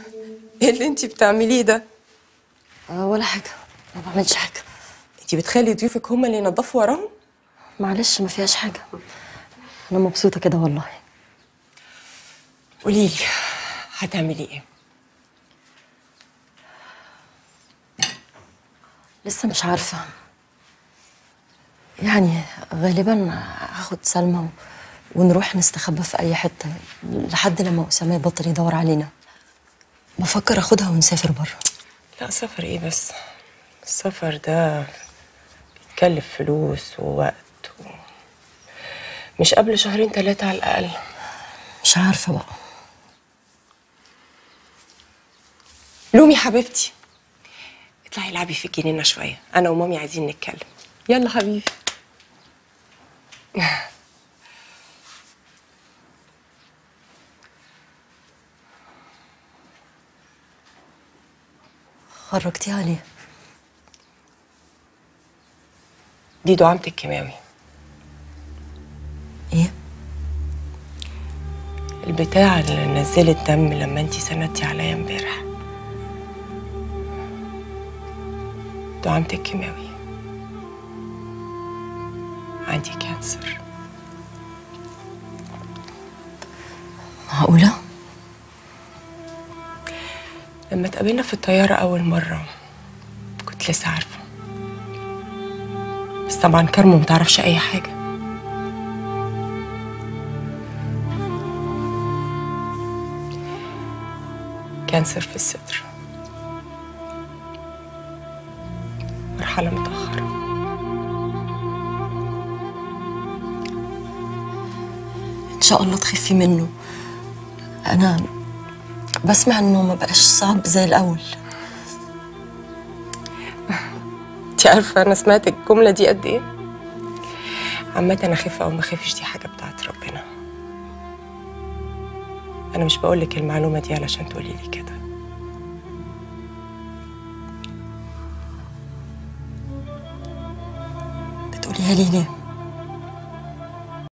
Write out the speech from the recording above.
ايه اللي انت بتعمليه ده أه ولا حاجة ما بعملش حاجة انت بتخلي ضيوفك هم اللي ينظفوا وراهم معلش ما فيهاش حاجة أنا مبسوطة كده والله قولي لي هتعملي ايه لسه مش عارفة يعني غالبا هاخد سلمى و... ونروح نستخبى في أي حتة لحد لما أسامة يبطل يدور علينا بفكر أخدها ونسافر بره لا سفر ايه بس السفر ده بيتكلف فلوس ووقت و... مش قبل شهرين ثلاثة على الأقل مش عارفة بقى لومي حبيبتي اطلعي العبي في الجنينة شوية أنا ومامي عايزين نتكلم يلا حبيبي خرجتيها ليه؟ دي دعامة الكيماوي إيه؟ البتاع اللي نزلت دم لما انتي سندتي عليا امبارح دعامة الكيماوي عندي كانسر معقولة؟ لما اتقابلنا في الطيارة أول مرة كنت لسه عارفة بس طبعا كارمو متعرفش أي حاجة كانسر في الصدر مرحلة متأخرة إن شاء الله تخفي منه أنا بسمع إنه ما بقاش صعب زي الأول انت عارفة أنا سمعت الجملة دي قد إيه؟ عامة أنا أخف أو ما أخفش دي حاجة بتاعت ربنا أنا مش بقولك المعلومة دي علشان تقولي لي كده بتقوليها لي ليه؟